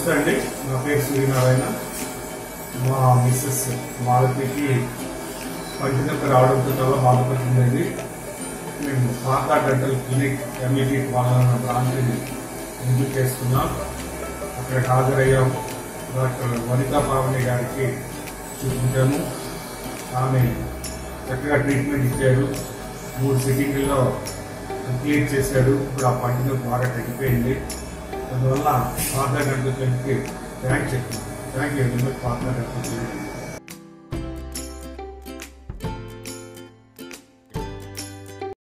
నమస్తే అండి నా పేరు సూర్యనారాయణ మా మిస్సెస్ మాలతికి పంటి నొప్పి రావడంతో చాలా బాధపడుతుంది మేము పాత డెంటల్ క్లినిక్ ఎంఈటీ పాలన బ్రాంచ్ని ఎంపిక చేసుకున్నాం అక్కడికి హాజరయ్యాం డాక్టర్ వనితా పావని గారికి చూపించాము ఆమె చక్కగా ట్రీట్మెంట్ ఇచ్చారు మూడు సిట్టింగ్లో క్లియర్ చేశాడు ఇప్పుడు ఆ పంటి నొప్పి బాగా తగ్గిపోయింది అందువల్ల పాత డెంటల్ క్లినిక్కి థ్యాంక్స్ చెప్తున్నాను థ్యాంక్ యూ వెరీ మచ్ పాత డెంటల్ క్లినిక్